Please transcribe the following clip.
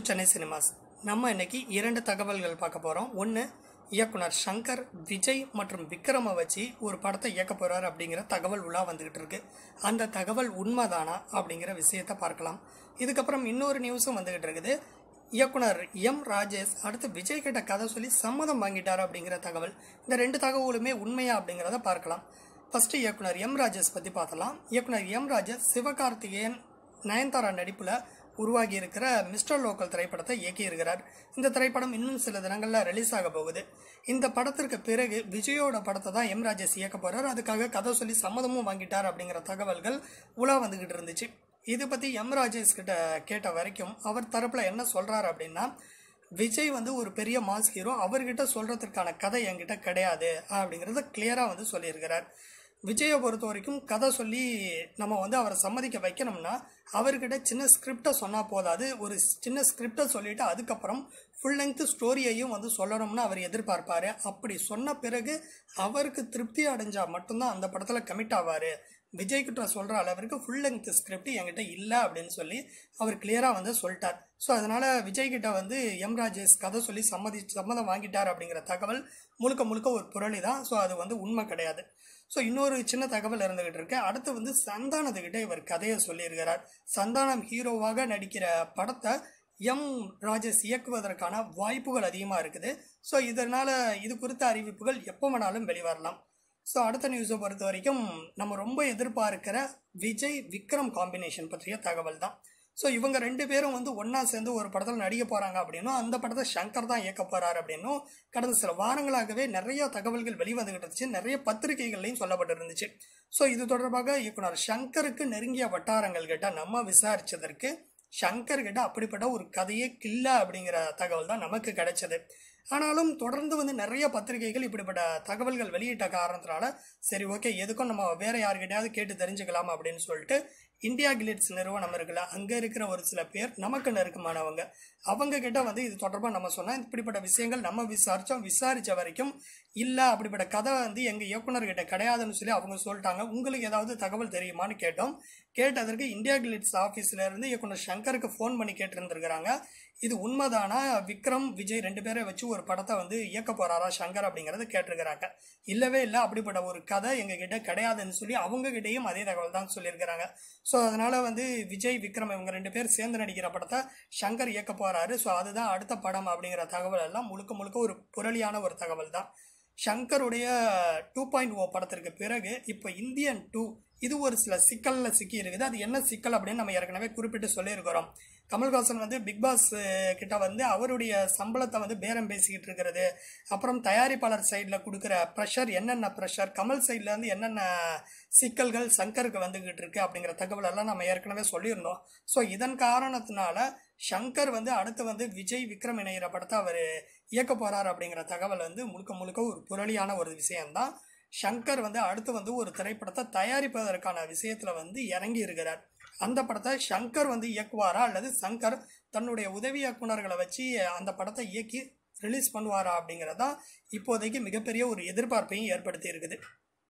Chennai cinemas நம்ம இன்னைக்கு இரண்டு தகவல்கள் பார்க்க போகிறோம் ஒன்று இயக்குனர் சங்கர் விஜய் மற்றும் விக்ரமை வச்சு ஒரு படத்தை இயக்க போகிறார் அப்படிங்கிற தகவல் உலா வந்துகிட்டு இருக்கு அந்த தகவல் உண்மைதானா அப்படிங்கிற விஷயத்தை பார்க்கலாம் இதுக்கப்புறம் இன்னொரு நியூஸும் வந்துகிட்டு இருக்குது இயக்குனர் எம் ராஜேஷ் அடுத்து விஜய் கிட்ட கதை சொல்லி சம்மதம் வாங்கிட்டார் அப்படிங்கிற தகவல் இந்த ரெண்டு தகவலுமே உண்மையா அப்படிங்கிறத பார்க்கலாம் ஃபர்ஸ்ட் இயக்குனர் எம் ராஜேஷ் பற்றி பார்த்தலாம் இயக்குனர் எம் ராஜேஷ் சிவகார்த்திகேயன் நயன்தாரா நடிப்பில் உருவாகி இருக்கிற மிஸ்டர் லோக்கல் திரைப்படத்தை இயக்கியிருக்கிறார் இந்த திரைப்படம் இன்னும் சில தினங்களில் ரிலீஸ் ஆக போகுது இந்த படத்திற்கு பிறகு விஜயோட படத்தை தான் எம் ராஜேஷ் இயக்க போறார் அதுக்காக கதை சொல்லி சம்மதமும் வாங்கிட்டார் அப்படிங்கிற தகவல்கள் உலா வந்துகிட்டு இருந்துச்சு இது பற்றி எம் ராஜேஷ் கிட்ட கேட்ட வரைக்கும் அவர் தரப்பில் என்ன சொல்றாரு அப்படின்னா விஜய் வந்து ஒரு பெரிய மாஸ் ஹீரோ அவர்கிட்ட சொல்றதுக்கான கதை என்கிட்ட கிடையாது அப்படிங்கிறத கிளியராக வந்து சொல்லியிருக்கிறார் விஜயை பொறுத்த வரைக்கும் கதை சொல்லி நம்ம வந்து அவரை சம்மதிக்க வைக்கணும்னா அவர்கிட்ட சின்ன ஸ்கிரிப்டை சொன்னால் போதாது ஒரு சின்ன ஸ்கிரிப்டை சொல்லிட்டு அதுக்கப்புறம் ஃபுல் லெங்க் ஸ்டோரியையும் வந்து சொல்லணும்னு அவர் எதிர்பார்ப்பாரு அப்படி சொன்ன பிறகு அவருக்கு திருப்தி அடைஞ்சால் மட்டும்தான் அந்த படத்தில் கமிட் ஆவார் விஜய் கிட்ட சொல்கிற அளவிற்கு ஃபுல் லெங்க் ஸ்கிரிப்ட் என்கிட்ட இல்லை அப்படின்னு சொல்லி அவர் கிளியராக வந்து சொல்லிட்டார் ஸோ அதனால் விஜய் கிட்ட வந்து எம் ராஜேஷ் கதை சொல்லி சம்மதி சம்மதம் வாங்கிட்டார் அப்படிங்கிற தகவல் முழுக்க முழுக்க ஒரு புரளி தான் ஸோ அது வந்து உண்மை கிடையாது ஸோ இன்னொரு சின்ன தகவல் இருந்துகிட்டு இருக்கு அடுத்து வந்து சந்தானத்துக்கிட்ட இவர் கதையை சொல்லியிருக்கிறார் சந்தானம் ஹீரோவாக நடிக்கிற படத்தை எம் ராஜேஷ் இயக்குவதற்கான வாய்ப்புகள் அதிகமாக இருக்குது ஸோ இதனால் இது குறித்த அறிவிப்புகள் எப்போ வேணாலும் வெளிவரலாம் ஸோ அடுத்த நியூஸை பொறுத்த வரைக்கும் நம்ம ரொம்ப எதிர்பார்க்கிற விஜய் விக்ரம் காம்பினேஷன் பற்றிய தகவல் தான் ஸோ இவங்க ரெண்டு பேரும் வந்து ஒன்றா சேர்ந்து ஒரு படத்தில் நடிக்க போகிறாங்க அப்படின்னும் அந்த படத்தை சங்கர் தான் இயக்க போகிறாரு அப்படின்னும் கடந்த சில வாரங்களாகவே நிறைய தகவல்கள் வெளிவந்துகிட்டு இருந்துச்சு நிறைய பத்திரிகைகள்லையும் சொல்லப்பட்டு இருந்துச்சு ஸோ இது தொடர்பாக இயக்குனர் சங்கருக்கு நெருங்கிய வட்டாரங்கள் கிட்ட நம்ம விசாரிச்சதற்கு சங்கர் கிட்ட அப்படிப்பட்ட ஒரு கதையே கில்ல அப்படிங்கிற தகவல் தான் நமக்கு கிடைச்சது ஆனாலும் தொடர்ந்து வந்து நிறைய பத்திரிகைகள் இப்படிப்பட்ட தகவல்கள் வெளியிட்ட காரணத்தினால சரி ஓகே எதுக்கும் நம்ம வேற யார்கிட்டயாவது கேட்டு தெரிஞ்சுக்கலாம் அப்படின்னு சொல்லிட்டு இந்தியா கிளிட்ஸ் நிறுவனம் இருக்குல்ல அங்கே இருக்கிற ஒரு சில பேர் நமக்கு நெருக்கமானவங்க அவங்க கிட்ட வந்து இது தொடர்பாக நம்ம சொன்னால் இப்படிப்பட்ட விஷயங்கள் நம்ம விசாரித்தோம் விசாரித்த வரைக்கும் இல்லை அப்படிப்பட்ட கதை வந்து எங்கள் இயக்குனர்கிட்ட கிடையாதுன்னு சொல்லி அவங்க சொல்லிட்டாங்க உங்களுக்கு ஏதாவது தகவல் தெரியுமான்னு கேட்டோம் கேட்டதற்கு இந்தியா கிளிட்ஸ் ஆஃபீஸில் இருந்து இயக்குனர் சங்கருக்கு ஃபோன் பண்ணி கேட்டிருந்துருக்கிறாங்க இது உண்மைதானா விக்ரம் விஜய் ரெண்டு பேரை வச்சு ஒரு படத்தை வந்து இயக்க போறாரா சங்கர் அப்படிங்கறது கேட்டிருக்கிறாங்க இல்லவே இல்லை அப்படிப்பட்ட ஒரு கதை எங்க கிட்ட கிடையாதுன்னு சொல்லி அவங்க கிட்டேயும் அதே தகவல் தான் சொல்லியிருக்கிறாங்க ஸோ அதனால வந்து விஜய் விக்ரம் இவங்க ரெண்டு பேர் சேர்ந்து நடிக்கிற படத்தை சங்கர் இயக்க போறாரு ஸோ அதுதான் அடுத்த படம் அப்படிங்கிற தகவல் எல்லாம் முழுக்க முழுக்க ஒரு புரளியான ஒரு தகவல் தான் சங்கருடைய டூ பாயிண்ட் ஓ படத்திற்கு பிறகு இப்போ இந்தியன் டூ இது ஒரு சில சிக்கல்ல சிக்கி இருக்குது அது என்ன சிக்கல் அப்படின்னு நம்ம ஏற்கனவே குறிப்பிட்டு சொல்லியிருக்கிறோம் கமல்ஹாசன் வந்து பிக் பாஸ் கிட்ட வந்து அவருடைய சம்பளத்தை வந்து பேரம் பேசிக்கிட்டு இருக்கிறது அப்புறம் தயாரிப்பாளர் சைடில் கொடுக்குற ப்ரெஷர் என்னென்ன ப்ரெஷர் கமல் சைடில் இருந்து என்னென்ன சிக்கல்கள் சங்கருக்கு வந்துகிட்டு இருக்கு அப்படிங்கிற தகவல் எல்லாம் நம்ம ஏற்கனவே சொல்லியிருந்தோம் ஸோ இதன் காரணத்தினால சங்கர் வந்து அடுத்து வந்து விஜய் விக்ரம் இணைகிற படத்தை அவர் இயக்க போறார் அப்படிங்கிற தகவல் வந்து முழுக்க முழுக்க ஒரு புரளியான ஒரு விஷயம்தான் சங்கர் வந்து அடுத்து வந்து ஒரு திரைப்படத்தை தயாரிப்பதற்கான விஷயத்துல வந்து இறங்கி இருக்கிறார் அந்த படத்தை சங்கர் வந்து இயக்குவாரா அல்லது சங்கர் தன்னுடைய உதவி இயக்குனர்களை வச்சு அந்த படத்தை இயக்கி ரிலீஸ் பண்ணுவாரா அப்படிங்கிறதா இப்போதைக்கு மிகப்பெரிய ஒரு எதிர்பார்ப்பையும் ஏற்படுத்தி இருக்குது